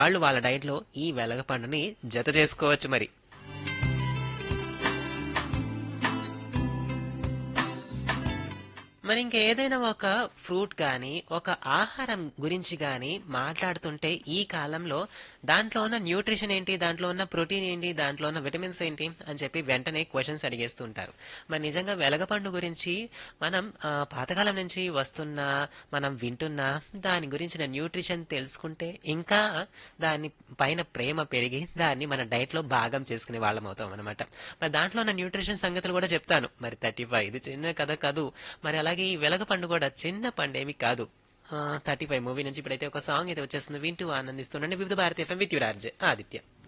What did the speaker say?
వాళ్ళు వాళ్ళ డైట్ లో ఈ వెలగపండుని జత చేసుకోవచ్చు మరి మరి ఇంకా ఏదైనా ఒక ఫ్రూట్ కానీ ఒక ఆహారం గురించి కానీ మాట్లాడుతుంటే ఈ కాలంలో దాంట్లో ఉన్న న్యూట్రిషన్ ఏంటి దాంట్లో ఉన్న ప్రోటీన్ ఏంటి దాంట్లో ఉన్న విటమిన్స్ ఏంటి అని చెప్పి వెంటనే క్వశ్చన్స్ అడిగేస్తుంటారు మరి నిజంగా వెలగపండు గురించి మనం ఆ, పాతకాలం నుంచి వస్తున్న మనం వింటున్న దాని గురించిన న్యూట్రిషన్ తెలుసుకుంటే ఇంకా దాని పైన ప్రేమ పెరిగి దాన్ని మన డైట్ లో భాగం చేసుకునే వాళ్ళం అవుతాం అనమాట మరి దాంట్లో ఉన్న న్యూట్రిషన్ సంగతులు కూడా చెప్తాను మరి థర్టీ ఫైవ్ ఇది చిన్న కథ కాదు మరి అలాగే ఈ వెలగ పండు కూడా చిన్న పండేమి కాదు థర్టీ ఫైవ్ మూవీ నుంచి ఇప్పుడైతే ఒక సాంగ్ అయితే వచ్చేస్తుంది వింటూ ఆనందిస్తుండండి Vividh Bharati FM with your RJ Aditya